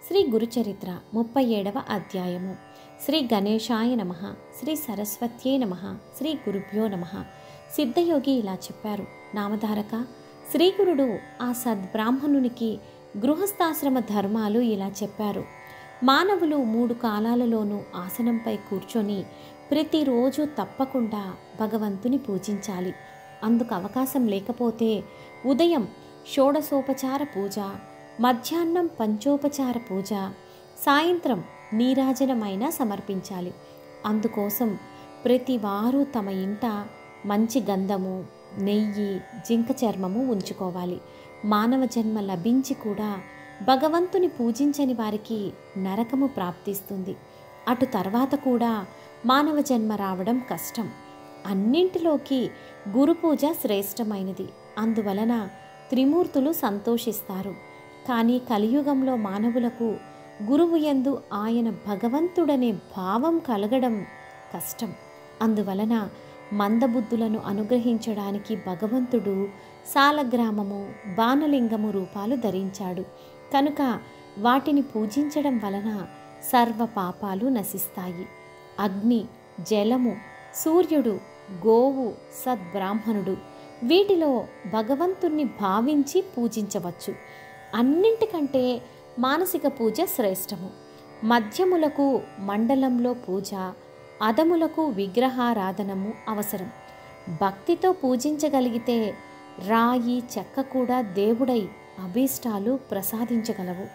శ్రీ గురుచరిత్ర ముప్పై ఏడవ అధ్యాయము శ్రీ గణేశాయ నమ శ్రీ సరస్వత్యే నమ శ్రీ గురుభ్యో నమ సిద్ధయోగి ఇలా చెప్పారు నామధారక శ్రీగురుడు ఆ సద్బ్రాహ్మణునికి గృహస్థాశ్రమ ధర్మాలు ఇలా చెప్పారు మానవులు మూడు కాలాలలోనూ ఆసనంపై కూర్చొని ప్రతిరోజు తప్పకుండా భగవంతుని పూజించాలి అందుకు అవకాశం లేకపోతే ఉదయం షోడసోపచార పూజ మధ్యాహ్నం పంచోపచార పూజ సాయంత్రం నీరాజనమైన సమర్పించాలి అందుకోసం ప్రతి వారు తమ ఇంట మంచి గంధము నెయ్యి జింక చర్మము ఉంచుకోవాలి మానవ జన్మ లభించి కూడా భగవంతుని పూజించని వారికి నరకము ప్రాప్తిస్తుంది అటు తర్వాత కూడా మానవ జన్మ రావడం కష్టం అన్నింటిలోకి గురు పూజ శ్రేష్టమైనది అందువలన త్రిమూర్తులు సంతోషిస్తారు కానీ కలియుగంలో మానవులకు గురువు యందు ఆయన భగవంతుడనే భావం కలగడం కష్టం అందువలన మందబుద్ధులను అనుగ్రహించడానికి భగవంతుడు సాలగ్రామము బాణలింగము రూపాలు ధరించాడు కనుక వాటిని పూజించడం వలన సర్వ పాపాలు నశిస్తాయి అగ్ని జలము సూర్యుడు గోవు సద్బ్రాహ్మణుడు వీటిలో భగవంతుణ్ణి భావించి పూజించవచ్చు అన్నింటికంటే మానసిక పూజ శ్రేష్టము మధ్యములకు మండలంలో పూజ అదములకు విగ్రహారాధనము అవసరం భక్తితో పూజించగలిగితే రాయి చెక్క కూడా దేవుడై అభీష్టాలు ప్రసాదించగలవు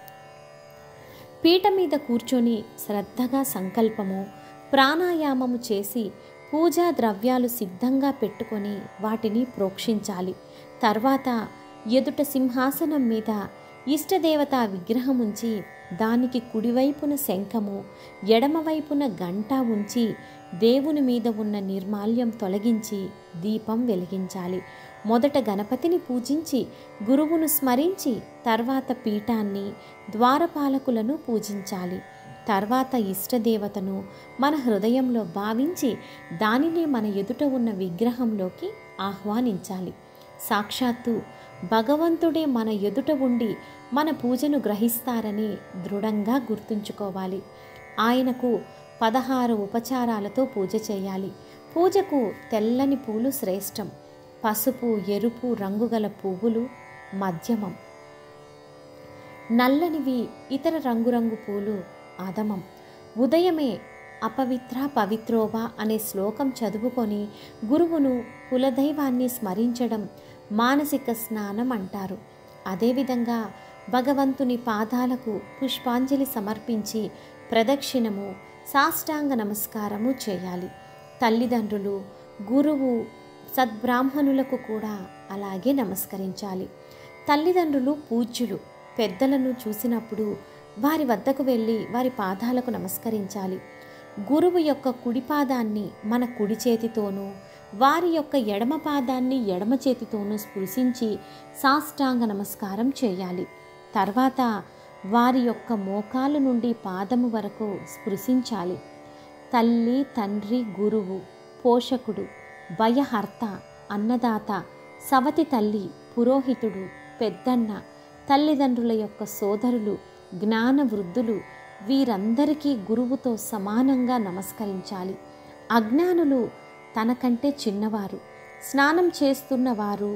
పీట మీద కూర్చొని శ్రద్ధగా సంకల్పము ప్రాణాయామము చేసి పూజా ద్రవ్యాలు సిద్ధంగా పెట్టుకొని వాటిని ప్రోక్షించాలి తర్వాత ఎదుట సింహాసనం మీద ఇష్టదేవత విగ్రహం ఉంచి దానికి కుడివైపున శంఖము ఎడమవైపున గంట ఉంచి దేవుని మీద ఉన్న నిర్మాల్యం తొలగించి దీపం వెలిగించాలి మొదట గణపతిని పూజించి గురువును స్మరించి తర్వాత పీఠాన్ని ద్వారపాలకులను పూజించాలి తర్వాత ఇష్టదేవతను మన హృదయంలో భావించి దానినే మన ఎదుట ఉన్న విగ్రహంలోకి ఆహ్వానించాలి సాక్షాత్తు భగవంతుడే మన ఎదుట ఉండి మన పూజను గ్రహిస్తారని దృఢంగా గుర్తుంచుకోవాలి ఆయనకు పదహారు ఉపచారాలతో పూజ చేయాలి పూజకు తెల్లని పూలు శ్రేష్టం పసుపు ఎరుపు రంగుగల పువ్వులు మధ్యమం నల్లనివి ఇతర రంగురంగు పూలు అధమం ఉదయమే అపవిత్ర పవిత్రోవా అనే శ్లోకం చదువుకొని గురువును కులదైవాన్ని స్మరించడం మానసిక స్నానం అంటారు అదేవిధంగా భగవంతుని పాదాలకు పుష్పాంజలి సమర్పించి ప్రదక్షిణము సాష్టాంగ నమస్కారము చేయాలి తల్లిదండ్రులు గురువు సద్బ్రాహ్మణులకు కూడా అలాగే నమస్కరించాలి తల్లిదండ్రులు పూజ్యులు పెద్దలను చూసినప్పుడు వారి వద్దకు వెళ్ళి వారి పాదాలకు నమస్కరించాలి గురువు యొక్క కుడి పాదాన్ని మన కుడి చేతితోనూ వారి యొక్క ఎడమ పాదాన్ని ఎడమ చేతితోనూ స్పృశించి సాష్టాంగ నమస్కారం చేయాలి తర్వాత వారి యొక్క మోకాలు నుండి పాదము వరకు స్పృశించాలి తల్లి తండ్రి గురువు పోషకుడు భయహర్త అన్నదాత సవతి తల్లి పురోహితుడు పెద్దన్న తల్లిదండ్రుల యొక్క సోదరులు జ్ఞాన వృద్ధులు వీరందరికీ గురువుతో సమానంగా నమస్కరించాలి అజ్ఞానులు తనకంటే చిన్నవారు స్నానం చేస్తున్నవారు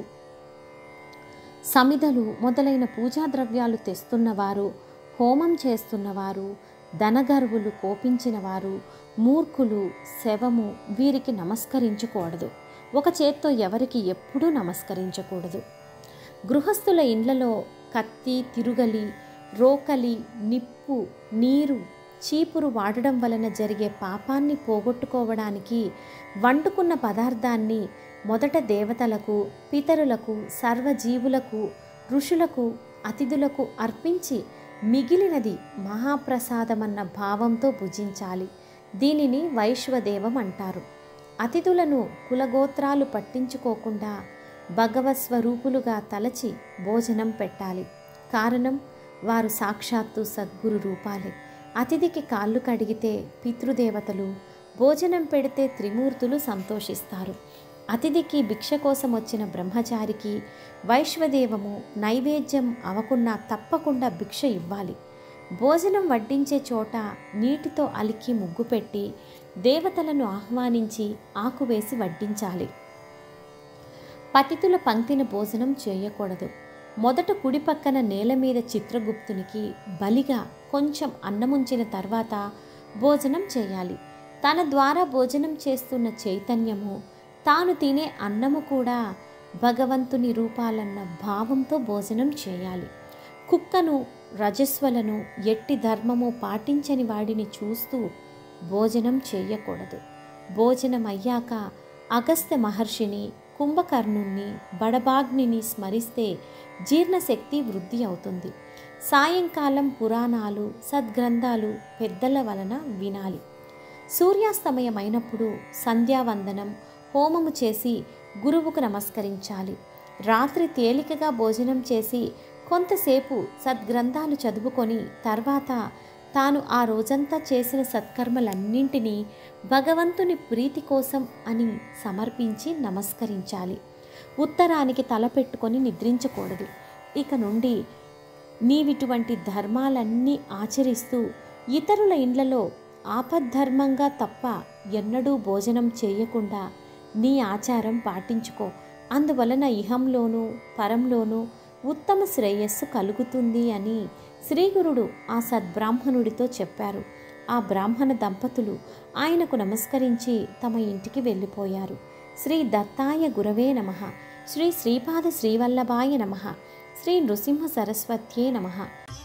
సమిధలు మొదలైన పూజా ద్రవ్యాలు తెస్తున్నవారు హోమం చేస్తున్నవారు ధనగర్వులు కోపించినవారు మూర్ఖులు శవము వీరికి నమస్కరించకూడదు ఒక చేత్తో ఎవరికి ఎప్పుడూ నమస్కరించకూడదు గృహస్థుల ఇండ్లలో కత్తి తిరుగలి రోకలి నిప్పు నీరు చీపురు వాడడం వలన జరిగే పాపాన్ని పోగొట్టుకోవడానికి వండుకున్న పదార్థాన్ని మొదట దేవతలకు పితరులకు సర్వజీవులకు ఋషులకు అతిథులకు అర్పించి మిగిలినది మహాప్రసాదమన్న భావంతో భుజించాలి దీనిని వైశ్వదేవం అంటారు అతిథులను కులగోత్రాలు పట్టించుకోకుండా భగవత్ స్వరూపులుగా తలచి భోజనం పెట్టాలి కారణం వారు సాక్షాత్తు సద్గురు రూపాలే అతిథికి కాళ్ళు కడిగితే పితృదేవతలు భోజనం పెడితే త్రిమూర్తులు సంతోషిస్తారు అతిథికి భిక్ష కోసం వచ్చిన బ్రహ్మచారికి వైశ్వదేవము నైవేద్యం అవకున్నా తప్పకుండా భిక్ష ఇవ్వాలి భోజనం వడ్డించే చోట నీటితో అలికి ముగ్గు పెట్టి దేవతలను ఆహ్వానించి ఆకు వేసి వడ్డించాలి పతితుల పంక్తిన భోజనం చేయకూడదు మొదట కుడి పక్కన నేల మీద చిత్రగుప్తునికి బలిగా కొంచెం అన్నముంచిన తర్వాత భోజనం చేయాలి తన ద్వారా భోజనం చేస్తున్న చైతన్యము తాను తినే అన్నము కూడా భగవంతుని రూపాలన్న భావంతో భోజనం చేయాలి కుక్కను రజస్వలను ఎట్టి ధర్మము పాటించని వాడిని చూస్తూ భోజనం చేయకూడదు భోజనం అయ్యాక అగస్త్య మహర్షిని కుంభకర్ణుణ్ణి బడబాగ్నిని స్మరిస్తే జీర్ణశక్తి వృద్ధి అవుతుంది సాయంకాలం పురాణాలు సద్గ్రంథాలు పెద్దల వలన వినాలి సూర్యాస్తమయమైనప్పుడు సంధ్యావందనం హోమము చేసి గురువుకు నమస్కరించాలి రాత్రి తేలికగా భోజనం చేసి కొంతసేపు సద్గ్రంథాలు చదువుకొని తర్వాత తాను ఆ రోజంతా చేసిన సత్కర్మలన్నింటినీ భగవంతుని ప్రీతి కోసం అని సమర్పించి నమస్కరించాలి ఉత్తరానికి తలపెట్టుకొని నిద్రించకూడదు ఇక నుండి నీవిటువంటి ధర్మాలన్నీ ఆచరిస్తూ ఇతరుల ఇండ్లలో ఆపద్ధర్మంగా తప్ప ఎన్నడూ భోజనం చేయకుండా నీ ఆచారం పాటించుకో అందువలన ఇహంలోనూ పరంలోనూ ఉత్తమ శ్రేయస్సు కలుగుతుంది అని శ్రీగురుడు ఆ సద్బ్రాహ్మణుడితో చెప్పారు ఆ బ్రాహ్మణ దంపతులు ఆయనకు నమస్కరించి తమ ఇంటికి వెళ్ళిపోయారు శ్రీ దత్తాయ గురవే నమ శ్రీ శ్రీపాద శ్రీవల్లభాయ నమ శ్రీ నృసింహ సరస్వత్యే నమ